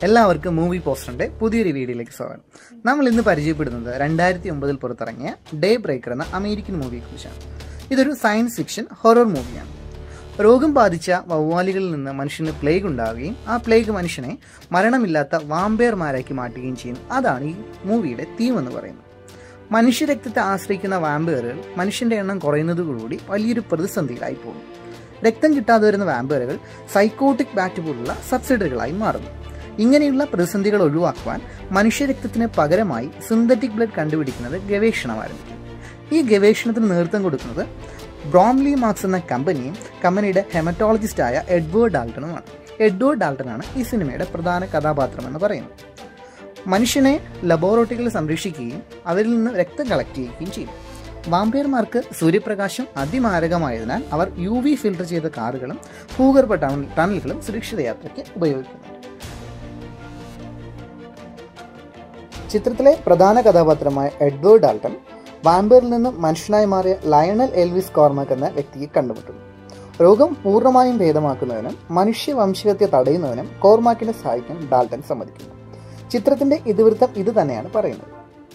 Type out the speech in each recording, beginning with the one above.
എല്ലാവർക്കും മൂവി പോസ്റ്ററിന്റെ പുതിയൊരു വീഡിയോയിലേക്ക് സ്വാഗതം നമ്മൾ ഇന്ന് പരിചയപ്പെടുന്നത് രണ്ടായിരത്തി ഒമ്പതിൽ പുറത്തിറങ്ങിയ ഡേ ബ്രേക്കർ എന്ന അമേരിക്കൻ മൂവിയെക്കുറിച്ചാണ് ഇതൊരു സയൻസ് ഫിക്ഷൻ ഹൊറർ മൂവിയാണ് രോഗം ബാധിച്ച വവ്വാലുകളിൽ നിന്ന് മനുഷ്യന് പ്ലേഗ് ഉണ്ടാവുകയും ആ പ്ലേഗ് മനുഷ്യനെ മരണമില്ലാത്ത വാമ്പയർമാരാക്കി മാറ്റുകയും ചെയ്യും അതാണ് ഈ മൂവിയുടെ തീം എന്ന് പറയുന്നത് മനുഷ്യരക്തത്തെ ആശ്രയിക്കുന്ന വാമ്പയറുകൾ മനുഷ്യന്റെ എണ്ണം കുറയുന്നതോടുകൂടി വലിയൊരു പ്രതിസന്ധിയിലായി പോകും രക്തം കിട്ടാതെ വരുന്ന വാമ്പയറുകൾ സൈക്കോട്ടിക് ബാറ്റ് പോലുള്ള സബ്സിഡറികളായി മാറുന്നു ഇങ്ങനെയുള്ള പ്രതിസന്ധികൾ ഒഴിവാക്കുവാൻ മനുഷ്യരക്തത്തിന് പകരമായി സിന്തറ്റിക് ബ്ലഡ് കണ്ടുപിടിക്കുന്നത് ഗവേഷണം ആരംഭിക്കും ഈ ഗവേഷണത്തിന് നേതൃത്വം കൊടുക്കുന്നത് ബ്രോംലി മാർക്സ് എന്ന കമ്പനിയും കമ്പനിയുടെ ഹെമറ്റോളജിസ്റ്റായ എഡ്വേർഡ് ഡാൾട്ടണുമാണ് എഡ്വേർഡ് ഡാൾട്ടനാണ് ഈ സിനിമയുടെ പ്രധാന കഥാപാത്രം എന്ന് പറയുന്നത് മനുഷ്യനെ ലബോറട്ടറികളിൽ സംരക്ഷിക്കുകയും അവരിൽ നിന്ന് രക്തം കളക്ട് ചെയ്യുകയും ചെയ്യും വാമ്പയർമാർക്ക് സൂര്യപ്രകാശം അതിമാരകമായതിനാൽ അവർ യു വി ഫിൽട്ടർ ചെയ്ത കാറുകളും ഭൂഗർഭ ടണൽ ടണലുകളും സുരക്ഷിത യാത്രയ്ക്ക് ഉപയോഗിക്കുന്നു ചിത്രത്തിലെ പ്രധാന കഥാപാത്രമായ എഡ്വേർഡ് ഡാൾട്ടൺ വാമ്പയറിൽ നിന്ന് മനുഷ്യനായി മാറിയ ലയണൽ എൽവിസ് കോർമക് എന്ന വ്യക്തിയെ കണ്ടുമുട്ടുന്നു രോഗം പൂർണ്ണമായും ഭേദമാക്കുന്നതിനും മനുഷ്യവംശീയത്തെ തടയുന്നതിനും കോർമാക്കിനെ സഹായിക്കാൻ ഡാൾട്ടൻ സമ്മതിക്കുന്നു ചിത്രത്തിന്റെ ഇതിവൃത്തം ഇത് തന്നെയാണ് പറയുന്നത്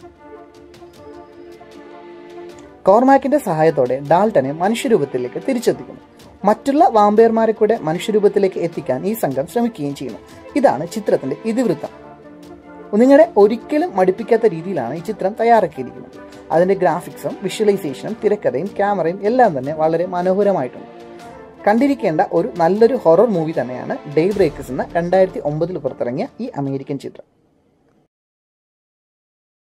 കോർമാക്കിന്റെ സഹായത്തോടെ ഡാൾട്ടനെ മനുഷ്യരൂപത്തിലേക്ക് തിരിച്ചെത്തിക്കുന്നു മറ്റുള്ള വാമ്പയർമാരെ കൂടെ മനുഷ്യരൂപത്തിലേക്ക് എത്തിക്കാൻ ഈ സംഘം ശ്രമിക്കുകയും ചെയ്യുന്നു ഇതാണ് ചിത്രത്തിന്റെ ഇതിവൃത്തം നിങ്ങളെ ഒരിക്കലും മടുപ്പിക്കാത്ത രീതിയിലാണ് ഈ ചിത്രം തയ്യാറാക്കിയിരിക്കുന്നത് അതിന്റെ ഗ്രാഫിക്സും വിഷ്വലൈസേഷനും തിരക്കഥയും ക്യാമറയും എല്ലാം തന്നെ വളരെ മനോഹരമായിട്ടുണ്ട് കണ്ടിരിക്കേണ്ട ഒരു നല്ലൊരു ഹൊറർ മൂവി തന്നെയാണ് ഡേ ബ്രേക്കേഴ്സ് എന്ന രണ്ടായിരത്തി ഒമ്പതിൽ പുറത്തിറങ്ങിയ ഈ അമേരിക്കൻ ചിത്രം